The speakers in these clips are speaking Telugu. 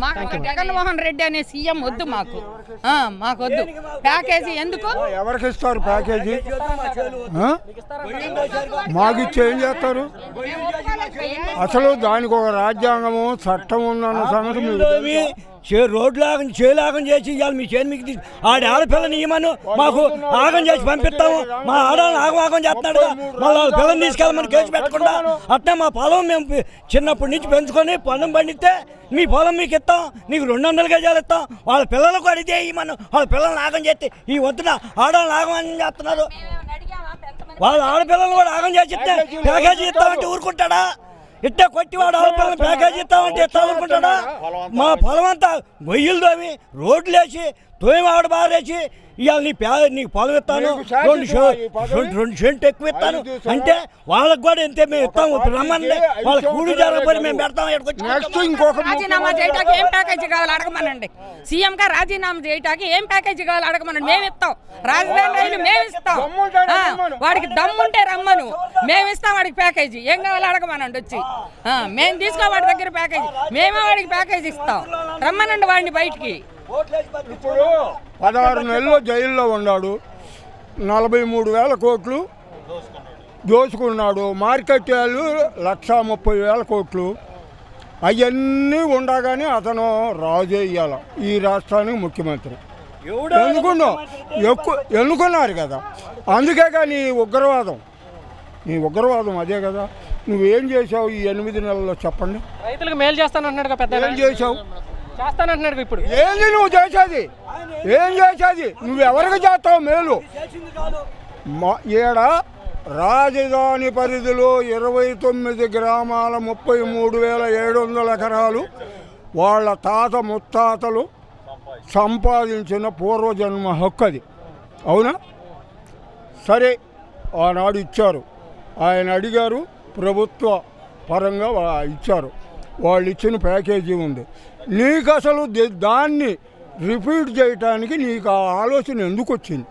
మాకు జగన్మోహన్ రెడ్డి అనే సీఎం వద్దు మాకు ఆ, మాకు వద్దు ప్యాకేజీ ఎందుకు ఎవరికి ఇస్తారు ప్యాకేజీ ఆ? మాకు ఇచ్చి ఏం చేస్తారు అసలు దానికి ఒక రాజ్యాంగము చట్టం ఉందన్న సంగతి మీరు ఏమి చే రోడ్లు ఆగం చేలాగం చేసి ఇవాళ మీ చేను మీకు తీసి- ఆడి ఆడపిల్లని ఇవ్వమను మాకు ఆగం చేసి పంపిస్తాము మా ఆడవాళ్ళని ఆగం ఆగం చేస్తున్నాడు మళ్ళీ వాళ్ళ పిల్లని తీసుకెళ్ళమని కేసు పెట్టకుండా అట్లా మా పొలం మేము పె- చిన్నప్పటి నుంచి పెంచుకొని పొలం పండితే మీ పొలం మీకు ఇస్తాం నీకు రెండు వందల గజాలు ఇస్తాం వాళ్ళ పిల్లలకు అడిగితే ఇవ్వమను వాళ్ళ పిల్లల్ని ఆగం చేస్తే ఈ వద్దున ఆడవాళ్ళని ఆగం అని చేస్తున్నారు వాళ్ళ ఆడపిల్లలు కూడా ఆగం చేసి ఇస్తే ప్యాకేజీ ఇస్తామంటే ఊరుకుంటాడా ఇట్టే కొట్టి వాడు ఆడపిల్లలు ప్యాకేజీ ఇస్తామంటే ఇస్తా ఊరుకుంటాడా మా పొలం అంతా గొయ్యలు తోమి రోడ్లు వేసి తోమి ఆడ బారేసి ఇవాళ నీ ప్యా నీకు పొలం ఇస్తాను మీకు శాఖ రెండు ఇస్తావా షో- ఈ పదవి? రెండు రెండు సెంట్ ఎక్కువ ఇస్తాను ఐదు చూసావా? అంటే వాళ్ళకి కూడా ఎంతే మేము ఇస్తాము ఇప్పుడు రమ్మని ఐదు వాళ్ళ కూడి సంవత్సరాలే జరగకపోతే గడువు. మేము పెడతాం ఇక్కడికి వచ్చి నెక్స్ట్ ఇంకొక రాజీనామా చేయటానికి ఏం ప్యాకేజీ కావాలి అడగమనండి సీఎం గా రాజీనామా చేయటానికి ఏం ప్యాకేజీ కావాలి అడగమనండి మేము ఇస్తాం రాజధాని రైలు మేము ఇస్తాం దమ్ముంటే ఆ, రమ్మను. వాడికి దమ్ముంటే రమ్మను మేము ఇస్తాం వాడికి ప్యాకేజీ ఏం కావాలి అడగమనండి వచ్చి ఆ, మేము తీసుకో వాడి దగ్గర ప్యాకేజీ మేమే వాడికి ప్యాకేజీ ఇస్తాం రమ్మనండి వాడిని బయటికి ఇప్పుడు పదహారు నెలలు జైల్లో ఉన్నాడు నలభై మూడు వేల కోట్లు దోచుకున్నాడు మార్కెట్ వాల్యూ లక్ష ముప్పై వేల కోట్లు అవన్నీ ఉండగానే అతను రాజు అయ్యాల ఈ రాష్ట్రానికి ముఖ్యమంత్రి ఎందుకున్నావు ఎక్కువ ఎన్నుకున్నారు కదా అందుకే కానీ ఉగ్రవాదం నీ ఉగ్రవాదం అదే కదా నువ్వేం చేసావు ఈ ఎనిమిది నెలల్లో చెప్పండి రైతులకు మేలు చేస్తానంటున్నాడు పెద్ద ఏం చేసావు చేస్తానంటున్నాడు ఇప్పుడు ఏంది నువ్వు చేసేది ఏం చేసేది నువ్వు ఎవరికి చేస్తావు మేలు మా ఈడ రాజధాని పరిధిలో ఇరవై తొమ్మిది గ్రామాల ముప్పై మూడు వేల ఏడు వందల ఎకరాలు వాళ్ళ తాత ముత్తాతలు సంపాదించిన పూర్వజన్మ హక్కు అది అవునా సరే ఆనాడు ఇచ్చారు ఆయన అడిగారు ప్రభుత్వ పరంగా వా- ఇచ్చారు వాళ్ళు ఇచ్చిన ప్యాకేజీ ఉంది నీకు అసలు ది- దాన్ని రిపీట్ చేయటానికి నీకు ఆ ఆలోచన ఎందుకు వచ్చింది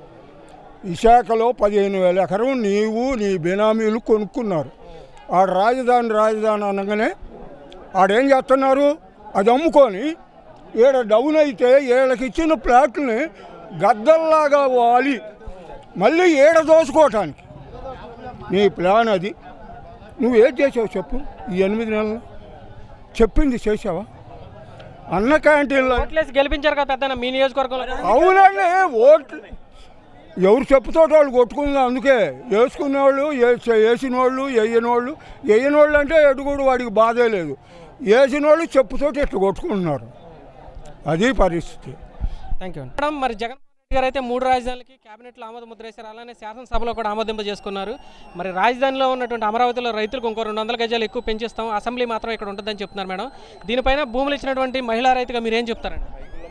విశాఖలో పదిహేను వేల ఎకరం నీవు నీ బినామీలు కొనుక్కున్నారు ఆడ రాజధాని రాజధాని అనగానే ఆడేం చేస్తున్నారు అది అమ్ముకొని ఈడ డౌన్ అయితే వీళ్ళకి ఇచ్చిన ప్లాట్ని గద్దల్లాగా వాలి మళ్ళీ ఈడ దోసుకోవటానికి నీ ప్లాన్ అది నువ్వు ఏం చేసావు చెప్పు ఈ ఎనిమిది నెలలు చెప్పింది చేసావా అన్న క్యాంటీన్లో ఓట్లేసి గెలిపించారు కదా పెద్ద మీ నియోజకవర్గంలో అవునండి ఓట్లు ఎవరు చెప్పుతో వాళ్ళు కొట్టుకుంది అందుకే వేసుకునే వాళ్ళు వేసిన వాళ్ళు వేయని వాళ్ళు వేయని వాళ్ళు అంటే ఎటు కూడా వాడికి బాధే లేదు వేసిన వాళ్ళు చెప్పుతోటి ఇట్లా కొట్టుకుంటున్నారు అది పరిస్థితి థ్యాంక్ యూ మేడం మరి జగన్మోహన్ రెడ్డి గారు అయితే మూడు రాజధానులకి కేబినెట్లో ఆమోద ముద్ర వేశారు అలానే శాసనసభలో కూడా ఆమోదింప చేసుకున్నారు మరి రాజధానిలో ఉన్నటువంటి అమరావతిలో రైతులకు ఇంకో రెండు వందల గజాలు ఎక్కువ పెంచిస్తాం అసెంబ్లీ మాత్రం ఇక్కడ ఉంటుందని చెప్తున్నారు మేడం దీనిపైన భూములు ఇచ్చినటువంటి మహిళా రైతుగా మీరు ఏం చెప్తారండి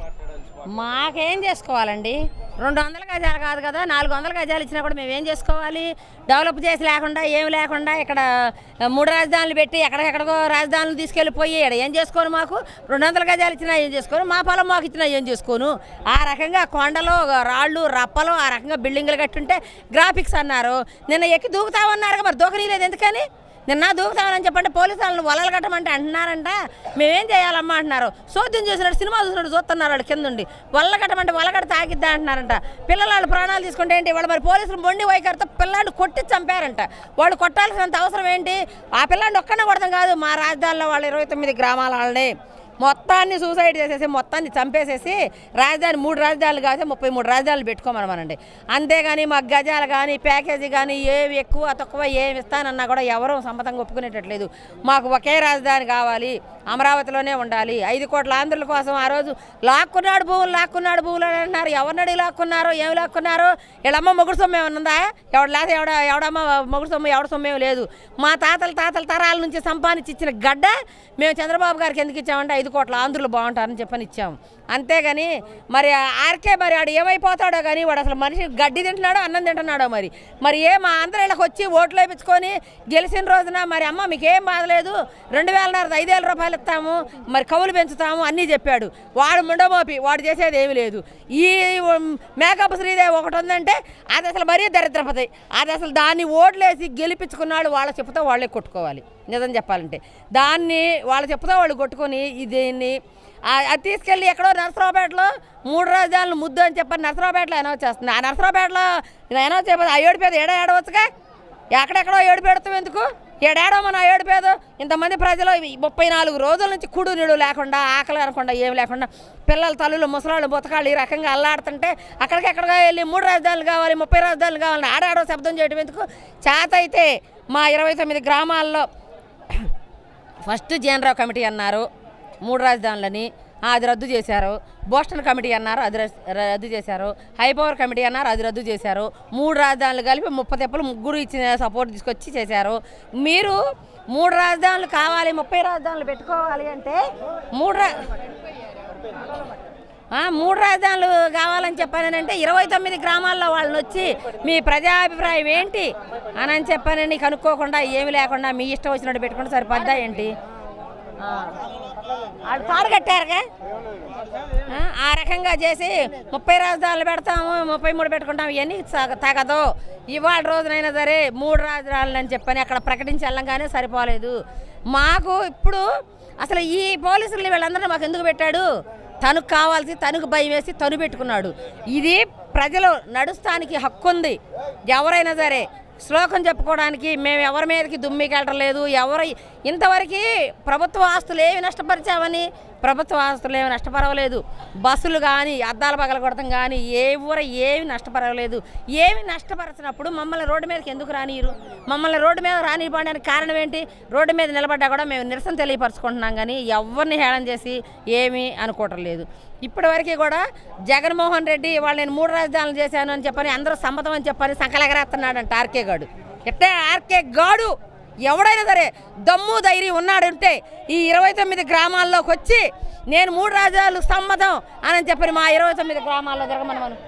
మాకేం చేసుకోవాలండి రెండు వందల గజాలు కాదు కదా నాలుగు వందల గజాలు ఇచ్చినా కూడా మేము ఏం చేసుకోవాలి డెవలప్ చేసి లేకుండా ఏమి లేకుండా ఇక్కడ మూడు రాజధానులు పెట్టి ఎక్కడెక్కడికో రాజధానులు తీసుకెళ్ళిపోయి ఇక్కడ ఏం చేసుకోను మాకు రెండు వందల గజాలు ఇచ్చినా ఏం చేసుకోను మా పొలం మాకు ఇచ్చినా ఏం చేసుకోను ఆ రకంగా కొండలు రాళ్ళు రప్పలు ఆ రకంగా బిల్డింగులు కట్టుంటే గ్రాఫిక్స్ అన్నారు నిన్న ఎక్కి దూకుతామన్నారు మరి దూకనీలేదు ఎందుకని నిన్న దూకుతామని చెప్పండి పోలీసు వాళ్ళని వలలు కట్టమంటే అంటున్నారంట మేమేం చేయాలమ్మా అంటున్నారు సోద్యం చూసినట్టు సినిమా చూసినట్టు చూస్తున్నారు వాళ్ళు కింద ఉండి వల్ల కట్టమంటే వల్ల కట్ట తాగిద్దా అంటున్నారంట పిల్లలు వాళ్ళ ప్రాణాలు తీసుకుంటే ఏంటి వాళ్ళు మరి పోలీసులు మొండి వైఖరితో పిల్లాడిని కొట్టి చంపారంట వాళ్ళు కొట్టాల్సినంత అవసరం ఏంటి ఆ పిల్లాడిని ఒక్కనే కొడతాం కాదు మా రాజధానిలో వాళ్ళు ఇరవై తొమ్మిది గ్రామాల వాళ్ళని మొత్తాన్ని సూసైడ్ చేసేసి మొత్తాన్ని చంపేసేసి రాజధాని మూడు రాజధానులు కాదు ముప్పై మూడు రాజధానులు పెట్టుకోమనమనండి అంతేగాని మాకు గజాలు కానీ ప్యాకేజీ కానీ ఏవి ఎక్కువ తక్కువ ఏమి ఇస్తానన్నా కూడా ఎవరూ సమ్మతంగా ఒప్పుకునేటట్లేదు మాకు ఒకే రాజధాని కావాలి అమరావతిలోనే ఉండాలి ఐదు కోట్ల ఆంధ్రుల కోసం ఆ రోజు లాక్కున్నాడు భూములు లాక్కున్నాడు భూములు అని అంటున్నారు ఎవరినడి లాక్కున్నారు ఏమి లాక్కున్నారు వీళ్ళమ్మ మొగుడు సొమ్ము ఏమన్నా ఉందా ఎవడు లేక ఎవడ ఎవడమ్మ మొగుడు సొమ్ము ఎవడ సొమ్ము ఏమి లేదు మా తాతల తాతల తరాల నుంచి సంపాదించి ఇచ్చిన గడ్డ మేము చంద్రబాబు గారికి ఎందుకు ఇచ్చామంటే ఐదు కోట్ల ఆంధ్రులు బాగుంటారని చెప్పని ఇచ్చాము అంతేగాని మరి ఆ ఆర్కే మరి వాడు ఏమైపోతాడో కానీ వాడు అసలు మనిషి గడ్డి తింటున్నాడో అన్నం తింటున్నాడో మరి మరి ఏ మా ఆంధ్రకి వచ్చి ఓట్లు వేయించుకొని గెలిచిన రోజున మరి అమ్మ మీకు ఏం బాధలేదు రెండు వేలన్నర ఐదు వేల రూపాయలు ఇస్తాము మరి కవులు పెంచుతాము అన్నీ చెప్పాడు వాడు ముండమోపి వాడు చేసేది ఏమీ లేదు ఈ మేకప్ శ్రీదేవి ఒకటి ఉందంటే అది అసలు మరీ దరిద్రపతి అది అసలు దాన్ని ఓట్లేసి గెలిపించుకున్నాడు వాళ్ళ చెప్పుతో వాళ్ళే కొట్టుకోవాలి నిజం చెప్పాలంటే దాన్ని వాళ్ళు చెప్తా వాళ్ళు కొట్టుకొని ఈ దీన్ని ఆ- అది తీసుకెళ్ళి ఎక్కడో నరసరావుపేటలో మూడు రాజధానులు ముద్దు అని చెప్పని నరసరావుపేటలో అనౌన్స్ చేస్తుంది ఆ నరసరావుపేటలో అనౌన్స్ చేయబోదు ఆ ఏడుపేద ఏడా ఏడవచ్చుగా ఎక్కడెక్కడో ఏడు పెడతాం ఎందుకు ఏడాడో మన ఏడు పేద ఇంతమంది ప్రజలు ఈ ముప్పై నాలుగు రోజుల నుంచి కుడు నీడు లేకుండా ఆకలి అనకుండా ఏం లేకుండా పిల్లల తల్లులు ముసలాళ్ళు బుతకాళ్ళు ఈ రకంగా అల్లాడుతుంటే అక్కడికెక్కడికో వెళ్ళి మూడు రాజధానులు కావాలి ముప్పై రాజధానులు కావాలని ఆడాడో శబ్దం చేయడం ఎందుకు చేత అయితే మా ఇరవై తొమ్మిది గ్రామాల్లో ఫస్ట్ జనరావు కమిటీ అన్నారు మూడు రాజధానులని ఆ, అది రద్దు చేశారు బోస్టన్ కమిటీ అన్నారు అది రస్- రద్దు చేశారు హైపవర్ కమిటీ అన్నారు అది రద్దు చేశారు మూడు రాజధానులు కలిపి ముప్పై తెప్పలు ముగ్గురు ఇచ్చిన సపోర్ట్ తీసుకొచ్చి చేశారు మీరు మూడు రాజధానులు కావాలి ముప్పై రాజధానులు పెట్టుకోవాలి అంటే మూడు రా ఆ, మూడు రాజధానులు కావాలని చెప్పానంటే ఇరవై తొమ్మిది గ్రామాల్లో వాళ్ళని వచ్చి మీ ప్రజాభిప్రాయం ఏంటి అని అని చెప్పానని కనుక్కోకుండా ఏమి లేకుండా మీ ఇష్టం వచ్చినట్టు పెట్టుకుంటే సరిపోద్దా ఏంటి ఆ. వాళ్ళు తాడు కట్టారుగా ఆ, ఆ రకంగా చేసి ముప్పై రాజధానులు పెడతాము ముప్పై మూడు పెట్టుకుంటాము ఇవన్నీ సాగ- తగదు ఇవాళ రోజునైనా సరే మూడు రాజధానులు అని చెప్పని అక్కడ ప్రకటించి వెళ్ళంగానే సరిపోలేదు మాకు ఇప్పుడు అసలు ఈ పోలీసులు వీళ్ళందరూ మాకు ఎందుకు పెట్టాడు తనకు కావాల్సి తనకు భయం వేసి తను పెట్టుకున్నాడు ఇది ప్రజలు నడుస్తానికి హక్కు ఉంది ఎవరైనా సరే శ్లోకం చెప్పుకోవడానికి మేము ఎవరి మీదకి దుమ్మికెళ్ళలేదు ఎవరు ఇంతవరకు ప్రభుత్వ ఆస్తులు ఏమి నష్టపరిచామని ప్రభుత్వ ఆస్తులు ఏమి నష్టపరవలేదు బస్సులు కానీ అద్దాల పగల కొడతాం కానీ ఏ ఊర ఏమి నష్టపరవలేదు ఏమి నష్టపరచినప్పుడు మమ్మల్ని రోడ్డు మీదకి ఎందుకు రానియరు మమ్మల్ని రోడ్డు మీద రానివ్వడానికి కారణం ఏంటి రోడ్డు మీద నిలబడ్డా కూడా మేము నిరసన తెలియపరచుకుంటున్నాం కానీ ఎవరిని హేళన చేసి ఏమీ అనుకోవటం లేదు ఇప్పటివరకు కూడా జగన్మోహన్ రెడ్డి వాళ్ళు నేను మూడు రాజధానులు చేశాను అని చెప్పని అందరూ సమ్మతం అని చెప్పని సంకలెగరేస్తున్నాడంట ఆర్కే గాడు ఎట్టే ఆర్కే గాడు ఎవడైనా సరే దమ్ము ధైర్యం ఉన్నాడంటే ఈ ఇరవై తొమ్మిది గ్రామాల్లోకి వచ్చి నేను మూడు రాజధానులు సమ్మతం అని చెప్పని మా ఇరవై తొమ్మిది గ్రామాల్లో జరగమని మనం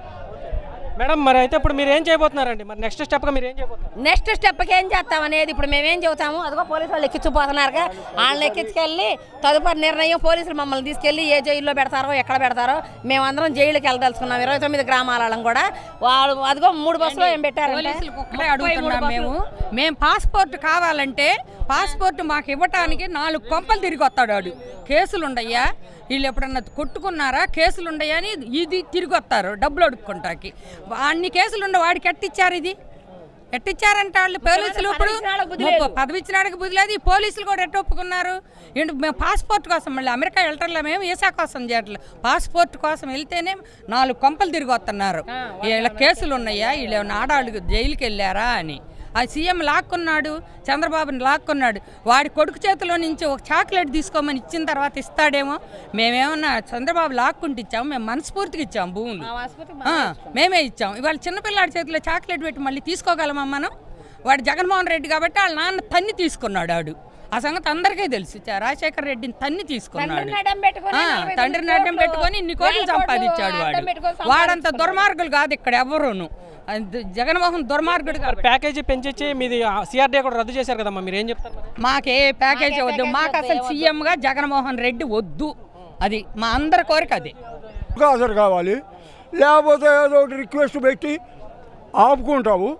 మేడం మరి అయితే ఇప్పుడు మీరు ఏం చేయబోతున్నారండి మరి నెక్స్ట్ స్టెప్గా మీరు ఏం చేయబోతున్నారు నెక్స్ట్ స్టెప్కి ఏం చేస్తాం అనేది ఇప్పుడు మేమేం చెబుతాము అదిగో పోలీసు వాళ్ళు ఎక్కించిపోతున్నారుగా వాళ్ళని ఎక్కించుకెళ్ళి తదుపరి నిర్ణయం పోలీసులు మమ్మల్ని తీసుకెళ్ళి ఏ జైల్లో పెడతారో ఎక్కడ పెడతారో మేమందరం జైలుకి వెళ్ళదలుచుకున్నాం ఇరవై తొమ్మిది గ్రామాల వాళ్ళం కూడా వాళ్ళు అదిగో మూడు బస్సులు ఏం పెట్టారు పోలీసులకు ఒక్కటే అడుగుతున్నాం మేము మేము పాస్పోర్ట్ కావాలంటే పాస్పోర్ట్ మాకు ఇవ్వటానికి నాలుగు కొంపలు తిరిగి వస్తాడు వాడు కేసులు ఉండయ్యా వీళ్ళు ఎప్పుడన్నా కొట్టుకున్నారా కేసులు ఉండయా అని ఇది తిరిగి వస్తారు డబ్బులు అడుక్కుంటాకి అన్ని కేసులు ఉండ వాడికి ఎట్టిచ్చారు ఇది ఎట్టిచ్చారంటే వాళ్ళు పోలీసులు ఇప్పుడు పదవి ఇచ్చిన వాళ్ళకి బుద్ధి లేదు. ముప్ప- పదవి ఇచ్చినాడికి బుద్ధి లేదు ఈ పోలీసులు కూడా ఎట్ట ఒప్పుకున్నారు ఏంటి మేము పాస్పోర్ట్ కోసం మళ్ళీ అమెరికా వెళ్ళటంలో మేము వీసా కోసం చేయట్లేదు పాస్పోర్ట్ కోసం వెళ్తేనే నాలుగు కొంపలు తిరిగి వస్తున్నారు వీళ్ళ కేసులు ఉన్నాయా వీళ్ళు ఏమైనా ఆడాళ్ళు జైలుకి వెళ్ళారా అని ఆ సీఎం లాక్కున్నాడు చంద్రబాబుని లాక్కున్నాడు వాడి కొడుకు చేతిలో నుంచి ఒక చాక్లెట్ తీసుకోమని ఇచ్చిన తర్వాత ఇస్తాడేమో మేమేమన్నా చంద్రబాబు లాక్కుంటే ఇచ్చాము మేము మనస్ఫూర్తిగా ఇచ్చాము భూములు ఆ, మేమే ఇచ్చాం ఇవాళ చిన్నపిల్లాడి చేతిలో చాక్లెట్ పెట్టి మళ్ళీ తీసుకోగలమా మనం వాడు జగన్మోహన్ రెడ్డి కాబట్టి వాళ్ళ నాన్న తన్ని తీసుకున్నాడు ఆడు ఆ సంగతి అందరికీ తెలుసు చ- రాజశేఖర రెడ్డిని తన్ని తీసుకున్నాడు తండ్రిని అడ్డం పెట్టుకొని ఆ, నలభై తండ్రిని తొమ్మిది అడ్డం కోట్లు, పెట్టుకొని ఇన్ని కోట్లు వేల కోట్లు సంపాదించాడు అడ్డం వాడు పెట్టుకొని వాడంత దుర్మార్గులు కాదు ఇక్కడ ఎవరును అది జగన్మోహన్ దుర్మార్గుడు కాబట్టి ప్యాకేజీ పెంచి మీది సిఆర్డీ కూడా రద్దు చేశారు కదమ్మా మీరు ఏం చెప్తారు మరి? మాకే ప్యాకేజీ వద్దు మాకు అసలు సీఎంగా జగన్మోహన్ రెడ్డి వద్దు అది మా అందరి కోరిక అది హాజరు కావాలి లేకపోతే ఏదో ఒకటి రిక్వెస్ట్ పెట్టి ఆపుకుంటావు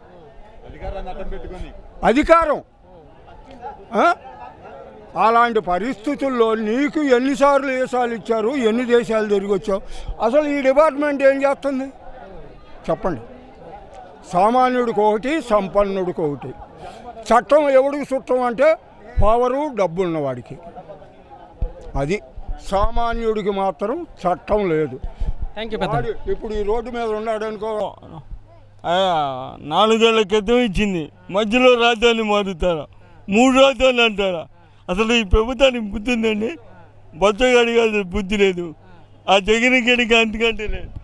అధికారం ఆ? అలాంటి పరిస్థితుల్లో నీకు ఎన్నిసార్లు దేశాలు ఇచ్చారు ఎన్ని దేశాలు తిరిగి వచ్చావు అసలు ఈ డిపార్ట్మెంట్ ఏం చేస్తుంది చెప్పండి సామాన్యుడికి ఒకటి సంపన్నుడికి ఒకటి చట్టం ఎవడికి చుట్టం అంటే పవరు డబ్బు ఉన్నవాడికి అది సామాన్యుడికి మాత్రం చట్టం లేదు థ్యాంక్ యూ పెద్ద వాడు ఇప్పుడు ఈ రోడ్డు మీద ఉన్నాడు అనుకో ఆ, నాలుగేళ్ల క్రితం ఇచ్చింది మధ్యలో రాజధాని మారుతారా మూడు రాజధానులు అంటారా అసలు ఈ ప్రభుత్వానికి బుద్ధి ఉందండి బొత్స గడిగా బుద్ధి లేదు ఆ జగన్ గడికి అంతకంటే లేదు